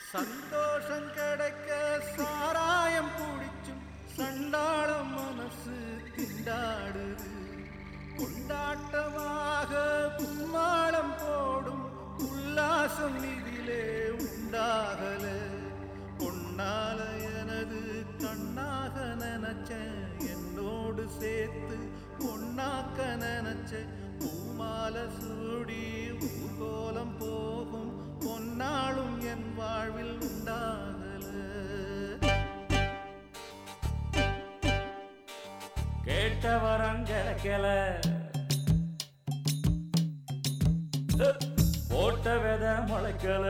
சந்தோஷம் கிடைக்க சாராயம் குடிச்சும் சண்டாளம் மனசு திண்டாடுது கொண்டாட்டமாக கும்மாளம் போடும் உல்லாசம் இதிலே உண்டாகல பொன்னால எனது கண்ணாக நினைச்ச என்னோடு சேர்த்து பொன்னாக்க நினைச்ச பூமால சூடி ஊர்கோலம் போகும் பொன்னாளும் என் வாழ்வில் உண்டாகல கேட்ட வரம் கிடைக்கல போட்ட வித முளைக்கல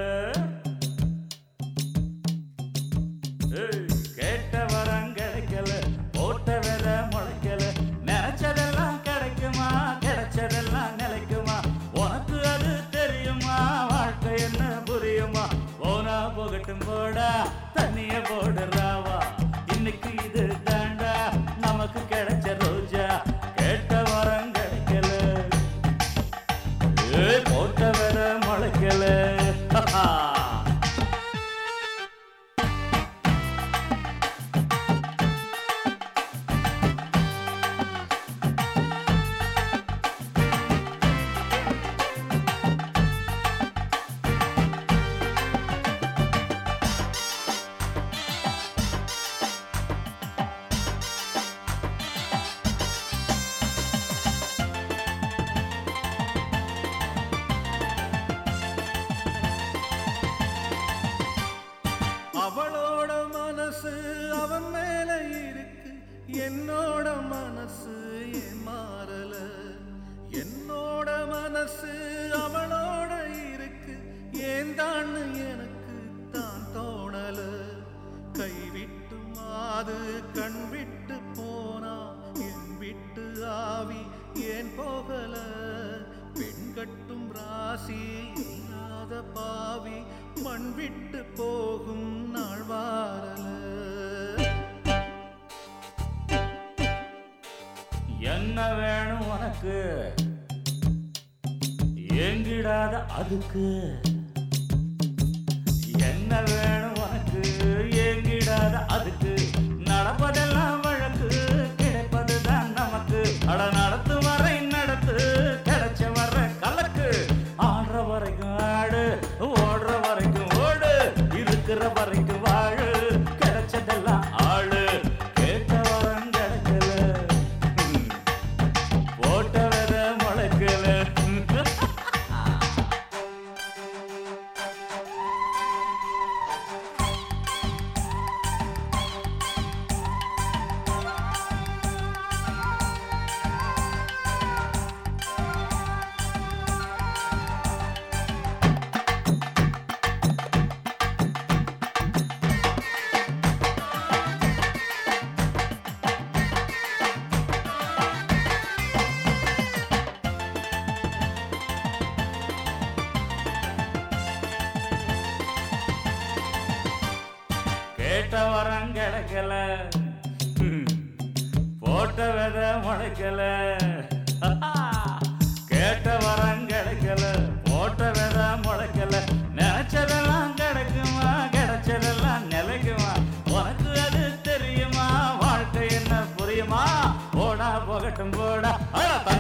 ஏய், கேட்ட வரம் கிடைக்கல போட்ட வித முளைக்கல நினைச்சதெல்லாம் கிடைக்குமா கிடைச்சதெல்லாம் நிலைக்குமா உனக்கு அது தெரியுமா வாழ்க்கை என்ன புரியுமா போனா போகட்டும் போடா தண்ணிய போடுறாவா இன்னைக்கு இது தாண்டா நமக்கு கிடைச்ச ரோஜா கேட்ட வரம் கிடைக்கல ஏய், போட்ட வித முளைக்கல அவளோட மனசு அவன் மேல இருக்கு என்னோட மனசு ஏன் மாறல என்னோட மனசு அவளோட இருக்கு ஏன் தான் எனக்கு தான் தோணல கைவிட்டு மாது கண் விட்டு போனா என் விட்டு ஆவி ஏன் போகல பெண் கட்டும் ராசி இல்லாத பாவி மண் விட்டு போகும் நாள் வாரல என்ன வேணும் உனக்கு எங்கிடாத அதுக்கு என்ன வேணும் உனக்கு எங்கிடாத அதுக்கு நடப்பதெல்லாம் வழக்கு கிடைப்பதுதான் நமக்கு அட நடத்து வரை நடத்து கிடைச்ச வர கலக்கு ஆடுற வரைக்கும் ஆடு ஓடுற வரைக்கும் ஓடு இருக்கிற வரைக்கும் வாழு கிடைச்சதெல்லாம் ஆளு கேட்ட வரம் கிடைக்கல ம். போட்ட வித முளைக்கல கேட்ட வரம் கிடைக்கல ம். போட்ட வித முளைக்கல கேட்ட வரம் கிடைக்கல போட்ட வித முளைக்கல நினைச்சதெல்லாம் கிடைக்குமா கிடைச்சதெல்லாம் நிலைக்குமா உனக்கு அது தெரியுமா வாழ்க்கை என்ன புரியுமா போடா போகட்டும் போடா அட,